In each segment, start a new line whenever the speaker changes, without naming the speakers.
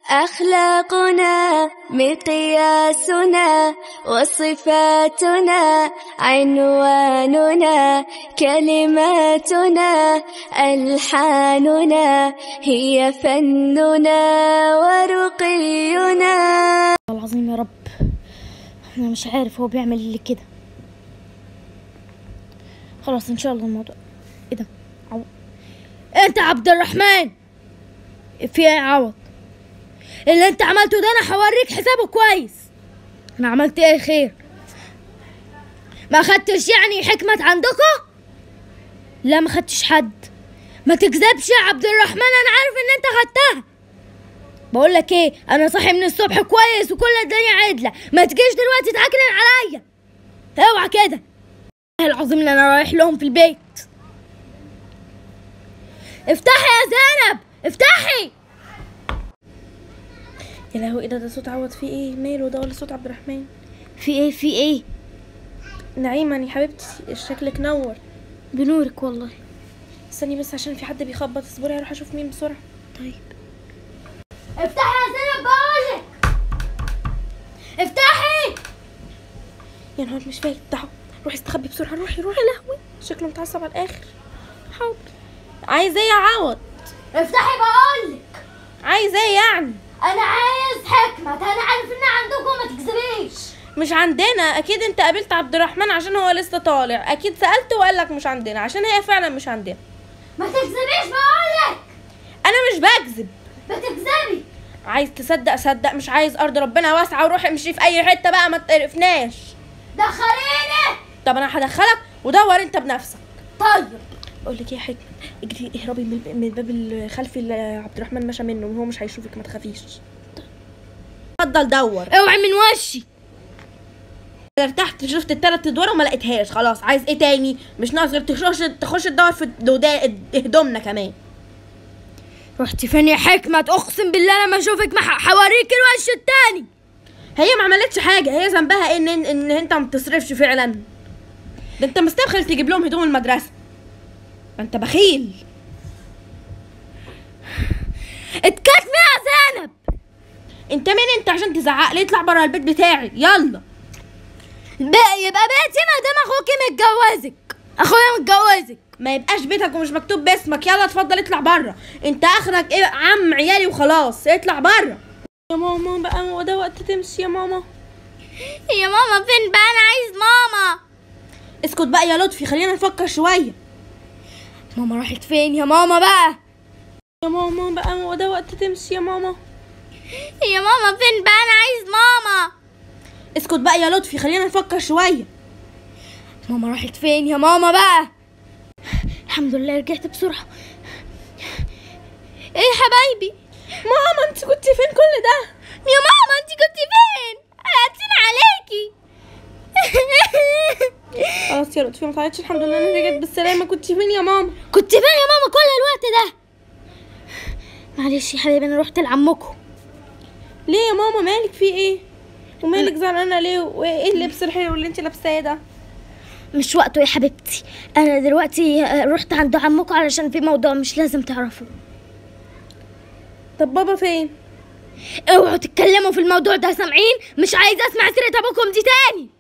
أخلاقنا مقياسنا وصفاتنا عنواننا كلماتنا ألحاننا هي فننا ورقينا
والله العظيم يا رب انا مش عارف هو بيعمل لي كده خلاص ان شاء الله الموضوع ايه ده عوض انت عبد الرحمن في ايه يا عوض اللي انت عملته ده انا هوريك حسابه كويس انا عملت ايه خير ما خدتش يعني حكمة عندكم لا ما خدتش حد ما تكذبش يا عبد الرحمن انا عارف ان انت خدتها بقول لك ايه انا صاحي من الصبح كويس وكل الدنيا عدله ما تجيش دلوقتي تعكنن عليا اوعى كده والله العظيم ان انا رايح لهم في البيت افتحي يا زينب افتحي
يا لهوي ايه ده ده صوت عوض فيه ايه ماله ده ولا صوت عبد الرحمن
في ايه في ايه
نعيمة يا حبيبتي شكلك نور
بنورك والله
استني بس عشان في حد بيخبط اصبري هروح اشوف مين بسرعة
طيب افتحي يا زينب بقولك افتحي
يا نهار مش فايت تعالوا روحي استخبي بسرعة روحي روحي لهوي شكله متعصب على الاخر حاضر عايز ايه يا عوض
افتحي بقولك
عايز ايه يعني
انا عايز حكمة انا عارف ان عندكم ما تكذبيش
مش عندنا اكيد انت قابلت عبد الرحمن عشان هو لسه طالع اكيد سألته وقال لك مش عندنا عشان هي فعلا مش عندنا
ما تكذبيش بقولك
انا مش بكذب
بتكذبي
عايز تصدق صدق مش عايز ارض ربنا واسعه وروح امشي في اي حته بقى ما تقرفناش
دخليني
طب انا هدخلك ودور انت بنفسك
طيب
بقول لك ايه يا حكمه اجري اهربي من الب- من الباب الخلفي اللي عبد الرحمن مشى منه هو مش هيشوفك ما تخافيش اتفضل دور
اوعي من وشي
ارتحت شفت التلات ادوار وما لقيتهاش خلاص عايز ايه تاني مش ناقص غير تخش تخش تدور في الدودا- هدومنا كمان
رحتي فين يا حكمة اقسم بالله لما اشوفك ما ح- هوريك الوش التاني
هي ما عملتش حاجه هي ذنبها ايه ان ان, إن انت ما بتصرفش فعلا ده انت مستبخل تجيب لهم هدوم المدرسه ده انت بخيل
اتكتمي يا زينب
انت مين انت عشان تزعق لي اطلع بره البيت بتاعي يلا
بقى يبقى بيتي ما دام اخوكي متجوزك اخويا متجوزك
ما يبقاش بيتك ومش مكتوب باسمك يلا اتفضل اطلع بره انت اخرك ايه عم عيالي وخلاص اطلع بره يا ماما بقى هو ده وقت تمشي يا ماما
يا ماما فين بقى انا عايز ماما
اسكت بقى يا لطفي خلينا نفكر شويه
ماما راحت فين يا ماما بقى
يا ماما بقى هو ده وقت تمشي يا ماما
يا ماما فين بقى انا عايز ماما
اسكت بقى يا لطفي خلينا نفكر شويه
ماما راحت فين يا ماما بقى الحمد لله رجعت بسرعة ايه يا حبايبي
ماما انت كنت فين كل ده
يا ماما انت كنت فين قلقتيني عليكي
خلاص يا لطفي ما تعيطش الحمد لله انا رجعت بالسلامه كنت فين يا ماما
كنت فين يا ماما كل الوقت ده معلش يا حبيبي انا رحت لعمكم
ليه يا ماما مالك في ايه ومالك زعلانه ليه وايه اللبس الحلو اللي انت لابساه ده
مش وقته يا حبيبتي انا دلوقتي رحت عند عمكم علشان في موضوع مش لازم تعرفوه
طب بابا فين
اوعوا تتكلموا في الموضوع ده سامعين مش عايزه اسمع سيره ابوكم دي تاني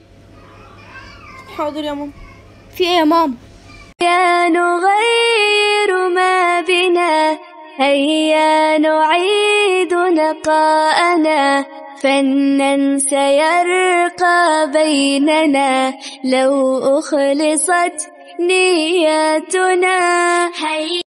حاضر يا ماما
في ايه يا ماما
هيا نغير ما بنا هيا نعيد نقاءنا فنا سيرقى بيننا لو أخلصت نياتنا هيا